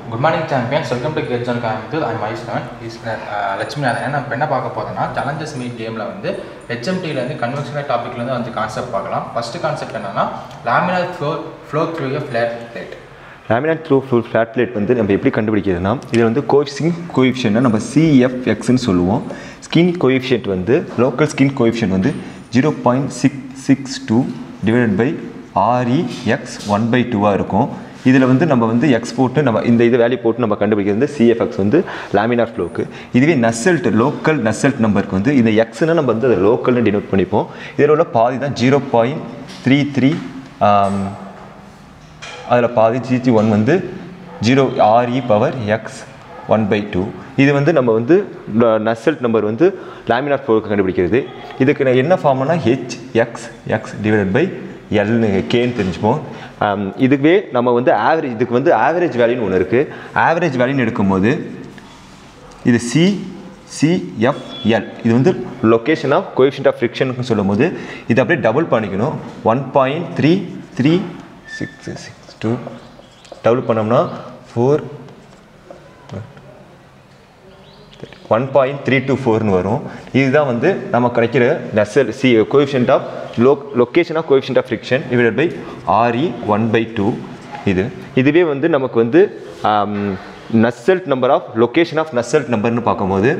good morning champions welcome to gate zone காமித்து ஐ மைஸ்வன் is Lakshmi நாதன் நம்ம என்ன பார்க்க போகிறோம்னா சேலஞ்சஸ் மீட் கேமில் வந்து ஹெச்எம்டிலேருந்து கன்வென்ஷனல் டாப்பிக்லேருந்து வந்து கான்செப்ட் பார்க்கலாம் ஃபஸ்ட்டு கான்செப்ட் என்னன்னா laminar flow flow through a flat plate laminar through full flat plate வந்து நம்ம எப்படி கண்டுபிடிக்கிறதுனா இது வந்து கோஃபிசிங் கோஎஃபிஷியன்ட் நம்ம சிஎஃப்எக்ஸ்ன்னு சொல்லுவோம் ஸ்கின் கோஎஃபிஷியன்ட் வந்து லோக்கல் ஸ்கின் கோஎஃபிஷியன்ட் வந்து zero point six six two divided by REX one by டூவாக இருக்கும் இதில் வந்து நம்ம வந்து எக்ஸ் போட்டு நம்ம இந்த இது வேல்யூ போட்டு நம்ம கண்டுபிடிக்கிறது வந்து சிஎஃப்எக்ஸ் வந்து லேமினார் ஃப்ளோக்கு இதுவே நசல்ட் லோக்கல் நசல்ட் நம்பருக்கு வந்து இந்த எக்ஸ்னா நம்ம வந்து அதை லோக்கல்னு டினோட் பண்ணிப்போம் இதில் உள்ள பாதி தான் ஜீரோ பாயிண்ட் த்ரீ த்ரீ அதில் பாதி ஜிடி ஒன் வந்து zero RE power X one by two இது வந்து நம்ம வந்து நசல்ட் நம்பர் வந்து லேமினார் ஃபோருக்கு கண்டுபிடிக்கிறது இதுக்கு நான் என்ன ஃபார்ம்னா H X X divided by எல்னு கேன்னு தெரிஞ்சுப்போம் ஆம், இதுவே நம்ம வந்து ஆவரேஜ் இதுக்கு வந்து ஆவரேஜ் வேல்யூன்னு ஒன்று இருக்குது ஆவரேஜ் வேல்யூன்னு எடுக்கும்போது இது சி சிஎஃப்எல் இது வந்து லொக்கேஷன் ஆஃப் கோஎஃபிஷியன்ட் ஆஃப் ஃப்ரிக்ஷனுக்கு சொல்லும்போது இது அப்படியே டபுள் பண்ணிக்கணும் one point three three six six two double பண்ணோம்னா four one point three two ஃபோர்னு வரும் இதுதான் வந்து நம்ம கிடைக்கிற Nusselt C coefficient of low location of coefficient of friction divided by RE one by two இது இதுவே வந்து நமக்கு வந்து Nusselt number of location of Nusselt நம்பர்னு பார்க்கும்போது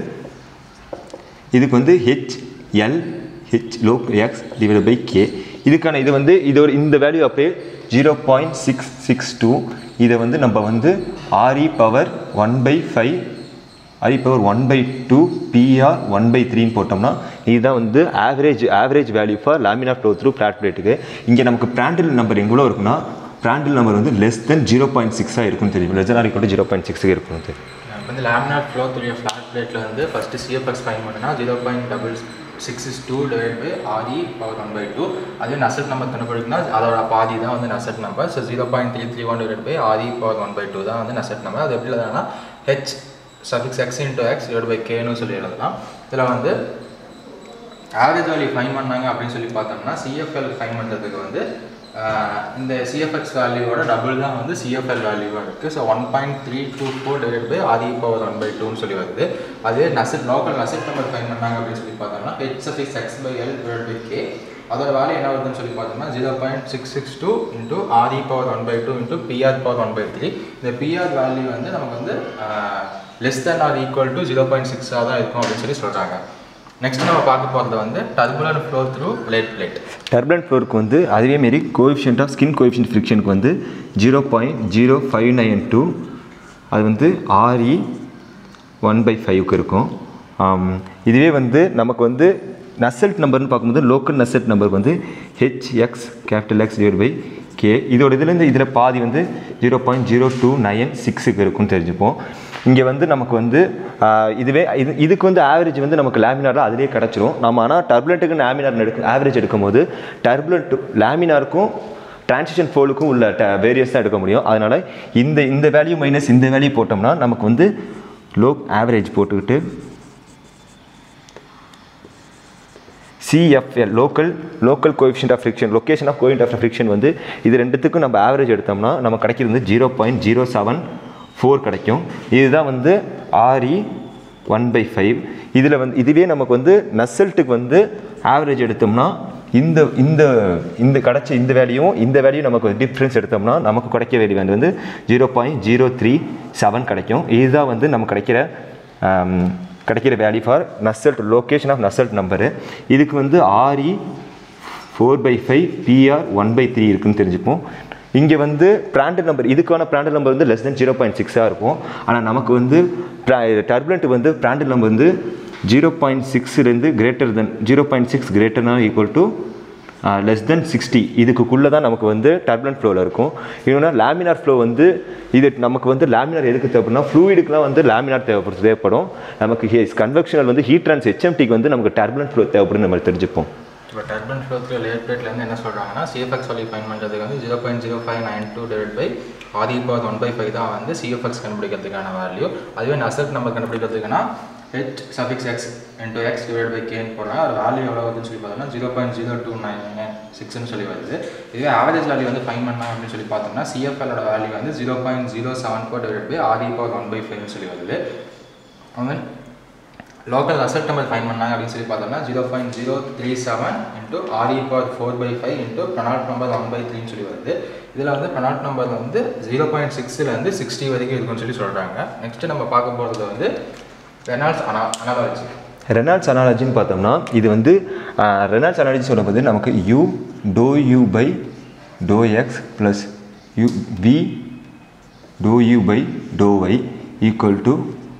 இதுக்கு வந்து H L H low X divide by K இதுக்கான இது வந்து இதோட இந்த வேல்யூ அப்படியே zero point six six two இதை வந்து நம்ம வந்து RE power one by five RE power one by two PR one by த்ரீன்னு போட்டோம்னா இதுதான் வந்து average average value for laminar flow through flat பிளேட்டுக்கு இங்கே நமக்கு பிராண்டில் நம்பர் எவ்வளோ இருக்குன்னா பிராண்டில் நம்பர் வந்து லெஸ் தென் ஜீரோ பாயிண்ட் சிக்ஸாக இருக்குன்னு தெரியும் less than or zero point சிக்ஸுக்கு இருக்கணும் தெரியும் இப்போ வந்து laminar flow through a flat பிளேட்டில் வந்து ஃபஸ்ட்டு சிஎஃப்எக்ஸ் ஃபைன் பண்ணனா zero point double six is two divide by RE power one by two அதுவே நசட் நம்பர் கண்டுபிடிக்கனா அதோட பாதி தான் வந்து Nusselt number so zero point three three one divide by RE power one by two தான் வந்து Nusselt number அது எப்படி எழுதலாம்னா H suffix X into X divide by கேன்னு சொல்லி எழுதலாம் இதில் வந்து ஆவரேஜ் வேல்யூ ஃபைன் பண்ணாங்க அப்படின்னு சொல்லி பார்த்தோம்னா சிஎஃப்எல் ஃபைன் பண்ணுறதுக்கு வந்து ஆஹ், இந்த சிஎஃப்எக்ஸ் வேல்யூவோட டபுள் தான் வந்து சிஎஃப்எல் வேல்யூவாக இருக்குது so one point three two four divide by ஆதி பவர் ஒன் பை டூன்னு சொல்லி வருது அதே Nusselt local Nusselt number fine பண்ணாங்க அப்படின்னு சொல்லி பார்த்தோம்னா H suffix X by L divide by K அதோட வேல்யூ என்ன வருதுன்னு சொல்லி பார்த்தோம்னா zero point six six two into RE power one by two into PR power one by three இந்த பிஆர் வேல்யூ வந்து நமக்கு வந்து less than or equal to zero point சிக்ஸாக தான் இருக்கும் அப்படின்னு சொல்லி சொல்கிறாங்க நெக்ஸ்ட் நம்ம பார்க்க போகிறது வந்து turbulent flow through plate plate turbulent ஃப்ளோருக்கு வந்து அதே மாரி கோஎஃபிஷியன்ட் ஆஃப் ஸ்கின் கோஎஃபிஷியன்ட் ஃப்ரிக்ஷனுக்கு வந்து zero point zero five nine two அது வந்து ஆர்இ ஒன் பை ஃபைவ்க்கு இருக்கும் ஆம், இதுவே வந்து நமக்கு வந்து நசல்ட் நம்பர்னு பார்க்கும்போது லோக்கல் நசல்ட் நம்பருக்கு வந்து HX capital X divide by K இதோட இதுலேருந்து இதில் பாதி வந்து zero point zero two nine சிக்ஸுக்கு இருக்கும்னு தெரிஞ்சுப்போம் இங்கே வந்து நமக்கு வந்து ஆஹ், இதுவே இது இதுக்கு வந்து ஆவரேஜ் வந்து நமக்கு லேமினாரில் அதிலே கிடச்சிரும் நம்ம ஆனால் டர்புலண்ட்டுக்கு லேமினார் எடுக்க ஆவரேஜ் எடுக்கும்போது டர்புலண்ட் லேமினாருக்கும் டிரான்சிஷன் ஃபோலுக்கும் உள்ள வேரியஸ் தான் எடுக்க முடியும் அதனால் இந்த இந்த வேல்யூ மைனஸ் இந்த வேல்யூ போட்டோம்னா நமக்கு வந்து லோ ஆவரேஜ் போட்டுக்கிட்டு CFL local local coefficient of friction location of coefficient of friction வந்து இது ரெண்டுத்துக்கும் நம்ம ஆவரேஜ் எடுத்தோம்னா நம்ம கிடைக்கிறது வந்து zero point zero seven four கிடைக்கும் இதுதான் வந்து ஆர்இ ஒன் பை ஃபைவ் இதில் வந்து இதுவே நமக்கு வந்து நசல்ட்டுக்கு வந்து ஆவரேஜ் எடுத்தோம்னா இந்த இந்த இந்த கிடைச்ச இந்த வேல்யூவும் இந்த வேல்யூ நமக்கு டிஃப்ரென்ஸ் எடுத்தோம்னா நமக்கு கிடைக்க வேல்யூ வந்து zero point zero three seven கிடைக்கும் இதுதான் வந்து நமக்கு கிடைக்கிற ஆம், கிடைக்கிற value for Nusselt location of Nusselt number இதுக்கு வந்து R E four by five P R one by three இருக்குன்னு தெரிஞ்சுப்போம் இங்கே வந்து பிராண்டட் நம்பர் இதுக்கான பிராண்டட் நம்பர் வந்து லெஸ் தென் ஜீரோ பாயிண்ட் சிக்ஸாக இருக்கும் ஆனால் நமக்கு வந்து டர்புலண்ட் வந்து பிராண்டட் நம்பர் வந்து ஜீரோ பாயிண்ட் சிக்ஸ்லேருந்து greater than zero point six கிரேட்டர்னா equal to less then sixty இதுக்குள்ளே தான் நமக்கு வந்து டர்புலண்ட் ஃப்ளோவில் இருக்கும் இன்னொன்று லேமினார் ஃப்ளோ வந்து இது நமக்கு வந்து லேமினார் எதுக்கு தேவைப்படும்னா ஃப்ளூயிடுக்குலாம் வந்து லேமினார் தேவைப்படுது தேவைப்படும் நமக்கு கன்வெக்ஷனல் வந்து ஹீட் ட்ரான்ஸ் ஹெச்எம்டிக்கு வந்து நமக்கு டர்புலண்ட் ஃப்ளோ தேவைப்படும் நம்ம தெரிஞ்சுப்போம் இப்போ டர்பன் ஃப்ளோ த்ரூ லேட் பிளேட்லேருந்து என்ன சொல்கிறாங்கன்னா சிஎஃப்எக்ஸ் வேல்யூ ஃபைன் பண்ணுறதுக்கு வந்து zero point zero five nine two divide by ஆதி பவர் ஒன் பை ஃபைவ் தான் வந்து சிஎஃப்எக்ஸ் கண்டுபிடிக்கிறதுக்கான வேல்யூ அதுவே நசட் நம்பர் கண்டுபிடிக்கிறதுக்குன்னா H suffix X into X divide by கேன்னு போடுறேன் அது வேல்யூ எவ்வளோ வருதுன்னு சொல்லி பார்த்தோம்னா zero point zero two nine nine சிக்ஸ்னு சொல்லி வருது இதுவே ஆவரேஜ் வேல்யூ வந்து ஃபைன் பண்ணலாம் அப்படின்னு சொல்லி பார்த்தோம்னா சிஎஃப்எலோட வேல்யூ வந்து zero point zero seven four divide by RE power one by ஃபைவ்னு சொல்லி வருது and local Nusselt number fine பண்ணாங்க அப்படின்னு சொல்லி பார்த்தோம்னா zero point zero three seven into RE power four by five into பெனால்ட் நம்பர் ஒன் பை த்ரீன்னு சொல்லி வருது இதில் வந்து பெனால்ட் நம்பர் வந்து ஜீரோ பாயிண்ட் சிக்ஸ்லேருந்து சிக்ஸ்டி வரைக்கும் இருக்குன்னு சொல்லி சொல்கிறாங்க நெக்ஸ்ட்டு நம்ம பார்க்க போகிறது வந்து ரெனால்ட்ஸ் அனா அனாலஜி ரெனால்ட்ஸ் அனாலஜின்னு பார்த்தோம்னா இது வந்து ரெனால்ட்ஸ் அனாலஜி சொல்லும்போது நமக்கு U dou U by dou X plus U V dou U by dou Y equal to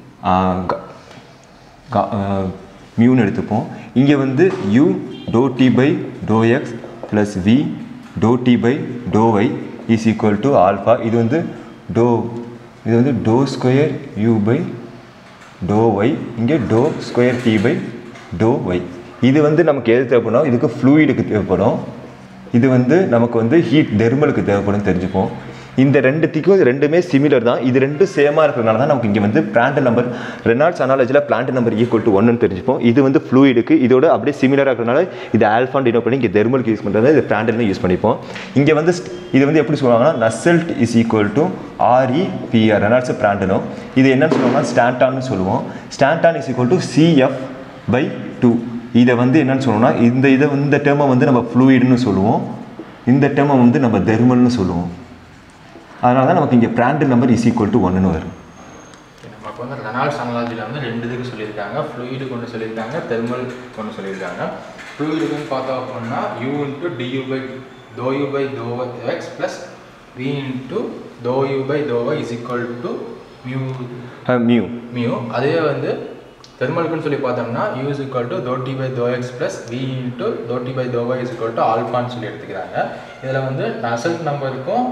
மியூன்னு எடுத்துப்போம் இங்கே வந்து U dou T by dou X plus V dou T by dou Y is equal to alpha இது வந்து dou இது வந்து dou square U by dou Y இங்கே dou square T by dou Y இது வந்து நமக்கு எது தேவைப்படும் இதுக்கு ஃப்ளூயிடுக்கு தேவைப்படும் இது வந்து நமக்கு வந்து ஹீட் தெர்மலுக்கு தேவைப்படும் தெரிஞ்சுப்போம் இந்த ரெண்டுத்துக்கும் இது ரெண்டுமே சிமிலர் தான் இது ரெண்டும் சேமாக இருக்கிறதுனால தான் நமக்கு இங்கே வந்து பிளான்ட் நம்பர் ரெனால்ட்ஸ் அனாலஜியில் பிளான்ட் நம்பர் ஈக்குவல் டு ஒன்னு தெரிஞ்சுப்போம் இது வந்து ஃப்ளூயிடுக்கு இதோட அப்படியே சிமிலராக இருக்கிறதுனால இது ஆல்ஃபான் டினோ பண்ணி இங்கே தெர்மலுக்கு யூஸ் பண்ணுறது இது பிளான்ட் யூஸ் பண்ணிப்போம் இங்கே வந்து st- இது வந்து எப்படி சொல்லுவாங்கன்னா Nusselt is equal to R E P R Reynolds பிராண்டனோ இது என்னன்னு சொல்லுவாங்கன்னா ஸ்டாண்டான்னு சொல்லுவோம் Stanton is equal to C F by two இதை வந்து என்னன்னு சொல்லுவோம்னா இந்த இதை இந்த டேர்மை வந்து நம்ம ஃப்ளூயிடுன்னு சொல்லுவோம் இந்த டேர்மை வந்து நம்ம தெர்மல்னு சொல்லுவோம் அதனால தான் நமக்கு இங்கே Prandtl number is equal to ஒன்றுன்னு வரும் நமக்கு வந்து ரெனால்ட்ஸ் அனாலஜியில் வந்து ரெண்டு இதுக்கு சொல்லியிருக்காங்க ஃப்ளூயிடு கொண்டு சொல்லியிருக்காங்க தெர்மல் கொண்டு சொல்லியிருக்காங்க ஃப்ளூயிடுக்குன்னு பார்த்தோம் அப்படின்னா யூ இன்ட்டு டியூ by dou U by dou X plus V into dou U by dou Y is equal to mu mu mu அதே வந்து தெர்மலுக்குன்னு சொல்லி பார்த்தோம்னா U is equal to dou T by dou X plus V into dou T by dou Y is equal to ஆல்ஃபான்னு சொல்லி எடுத்துக்கிறாங்க இதில் வந்து நசல்ட் நம்பருக்கும்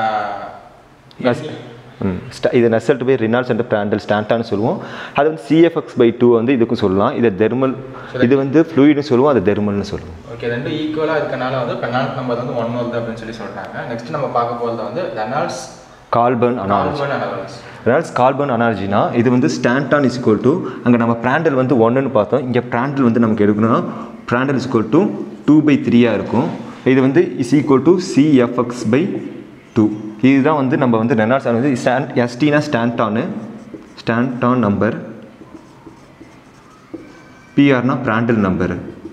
ம் ஸ்ட- இது Nusselt by Reynolds and Prandtl ஸ்டாண்டான்னு சொல்லுவோம் அது வந்து சிஎஃப்எக்ஸ் பை டூ வந்து இதுக்கும் சொல்லலாம் இதை தெர்மல் இது வந்து ஃப்ளூயிட்னு சொல்லுவோம் அது தெர்மல்னு சொல்லுவோம் ஓகே ரெண்டு ஈக்குவலாக இருக்கனால வந்து பெனால்ட் நம்பர் வந்து ஒன் வருது அப்படின்னு சொல்லி சொல்கிறாங்க நெக்ஸ்ட் நம்ம பார்க்க போகிறது வந்து Reynolds Colburn analogy Colburn analysis Reynolds Colburn அனாலஜினா இது வந்து ஸ்டாண்டான் இஸ் equal டு அங்கே நம்ம பிராண்டல் வந்து ஒன்றுன்னு பார்த்தோம் இங்கே பிராண்டல் வந்து நமக்கு எடுக்கணும்னா Prandtl is equal to two by த்ரீயாக இருக்கும் இது வந்து is equal to C F X by two இதுதான் வந்து நம்ம வந்து ரெனால்ட்ஸ் வந்து ஸ்டாண்ட் எஸ்டினா ஸ்டாண்டானு ஸ்டாண்டான் நம்பர் பிஆர்னா பிராண்டல் நம்பர்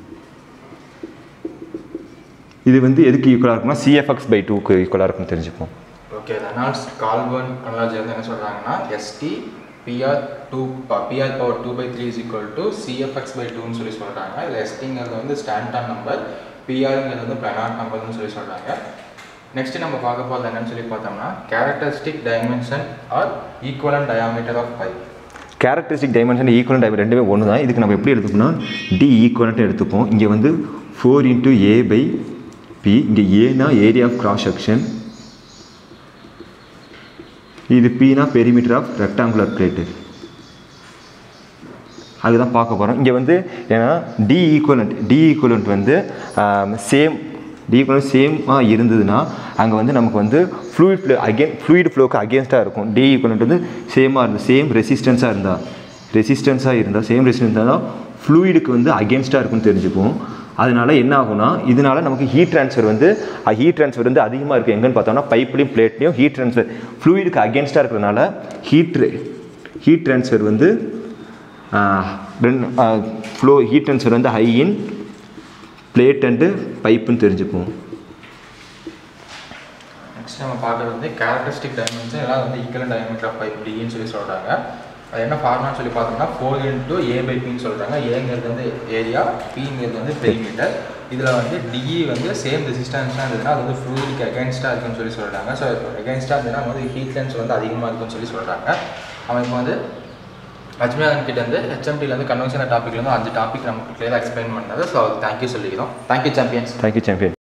இது வந்து எதுக்கு ஈக்குவலாக இருக்கும்னா சிஎஃப்எக்ஸ் பை டூக்கு ஈக்குவலாக இருக்கும்னு தெரிஞ்சுப்போம் ஓகே ரெனால்ட்ஸ் கால்பன் அனாலஜி வந்து என்ன சொல்கிறாங்கன்னா S T P R two P R power two by three is equal to C F X by டூன்னு சொல்லி சொல்கிறாங்க இதில் எஸ்டிங்கிறது வந்து ஸ்டாண்டான் நம்பர் பிஆருங்கிறது வந்து பெனாட் நம்பர்னு சொல்லி சொல்கிறாங்க நெக்ஸ்ட் நம்ம பார்க்க போகிறது என்னன்னு சொல்லி பார்த்தோம்னா characteristic dimension or equivalent diameter of pipe characteristic dimension equivalent type ரெண்டுமே ஒன்று தான் இதுக்கு நம்ம எப்படி எடுத்துப்போம்னா டி ஈக்குவலன்ட் எடுத்துப்போம் இங்கே வந்து four into A by P இங்கே ஏனா ஏரியா ஆஃப் கிராஸ் செக்ஷன் இது பினா பெரிமீட்டர் ஆஃப் ரெக்டாங்குலர் பிளேட்டு அதுதான் பார்க்க போகிறோம் இங்கே வந்து ஏன்னா டி ஈக்குவலண்ட் டி ஈக்குவலண்ட் வந்து சேம் டி ஈக்குவலண்ட் சேமாக இருந்ததுன்னா அங்கே வந்து நமக்கு வந்து ஃப்ளூயிட் ஃப்ளோ அகேன் ஃப்ளூயிட் ஃப்ளோக்கு அகேன்ஸ்டாக இருக்கும் டி ஈக்குவலண்ட் வந்து சேமாக இருந்தால் சேம் ரெசிஸ்டன்ஸாக இருந்தால் ரெசிஸ்டன்ஸாக இருந்தால் சேம் ரெசிஸ்டன்ஸ் தான் ஃப்ளூயிடுக்கு வந்து அகேன்ஸ்டாக இருக்கும்னு தெரிஞ்சுப்போம் அதனால என்ன ஆகும்னா இதனால நமக்கு ஹீட் ட்ரான்ஸ்ஃபர் வந்து ஹீட் ட்ரான்ஸ்ஃபர் வந்து அதிகமாக இருக்குது எங்கன்னு பார்த்தோம்னா பைப்லையும் பிளேட்லையும் ஹீட் ட்ரான்ஸ்ஃபர் ஃப்ளூயிடுக்கு அகேன்ஸ்டாக இருக்கிறதுனால ஹீட் ஹீட் ட்ரான்ஸ்ஃபர் வந்து ஃப்ளோ ஹீட் ட்ரான்ஸ்ஃபர் வந்து ஹை இன் பிளேட் அண்டு பைப்புன்னு தெரிஞ்சுப்போம் நெக்ஸ்ட் நம்ம பார்க்குறது வந்து கேரக்டரிஸ்டிக் டைமென்ஷன் எல்லாம் வந்து ஈக்குவலன் டயமீட்டர் ஆஃப் பைப் டின்னு சொல்லி சொல்கிறாங்க அது என்ன ஃபார்முலான்னு சொல்லி பார்த்தோம்னா ஃபோர் இன்ட்டு ஏ பை பின்னு சொல்கிறாங்க ஏங்கிறது வந்து ஏரியா பிங்கிறது வந்து பெரிமீட்டர் இதில் வந்து டிஇ வந்து சேம் ரெசிஸ்டன்ஸாக இருந்ததுன்னா அது வந்து ஃப்ளூயிடுக்கு அகேன்ஸ்டாக இருக்குன்னு சொல்லி சொல்கிறாங்க ஸோ அகேன்ஸ்டாக இருந்ததுன்னா வந்து ஹீட் லென்ஸ் வந்து அதிகமாக இருக்குன்னு சொல்லி சொல்கிறாங்க அவன் இப்போ வந்து லட்சுமிநாதன் கிட்ட வந்து ஹெச்எம்டிலேருந்து கன்வென்ஷனல் டாப்பிக்லேருந்து அஞ்சு டாபிக் நமக்கு கிளியராக எக்ஸ்பிளைன் பண்ணது ஸோ தேங்க்யூ சொல்லிக்கிறோம் தேங்க்யூ சாம்பியன்ஸ் தேங்க்யூ சாம்பியன்